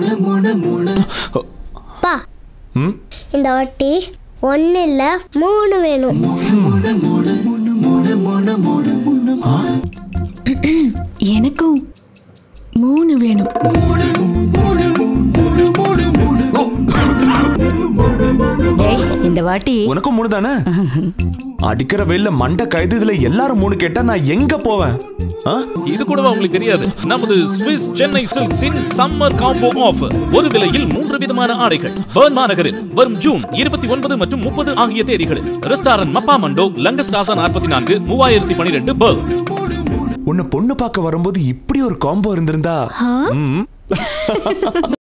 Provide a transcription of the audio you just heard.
பா ம் இந்த வாட்டி ஒன்னு இல்ல மூணு வேணும் எனக்கும் மூணு வேணும் டேய் இந்த வாட்டி உனக்கும் மூணு தானே அடிக்கிற வெயில்ல மண்டை கைது இதுல எல்லாரும் மூணு கேட்டா நான் எங்க போவேன் ஆ? இது கூடவா உங்களுக்கு தெரியாது நமது ஸ்விஸ் சென்னை சில்க்ஸின் சம்மர் காம்போ ஆஃபர் ஒரு விலையில் மூன்று விதமான ஆடைகள் பேர்ன் மாநகரில் வரும் ஜூன் இருபத்தி ஒன்பது மற்றும் முப்பது ஆகிய தேதிகளில் ரெஸ்டாரண்ட் மப்பா மண்டோ லங்கஸ் காசா நாற்பத்தி நான்கு மூவாயிரத்தி பனிரெண்டு பேர்ன் உன்னை பொண்ணு பார்க்க வரும்போது இப்படி ஒரு காம்போ இருந்திருந்தா ம்.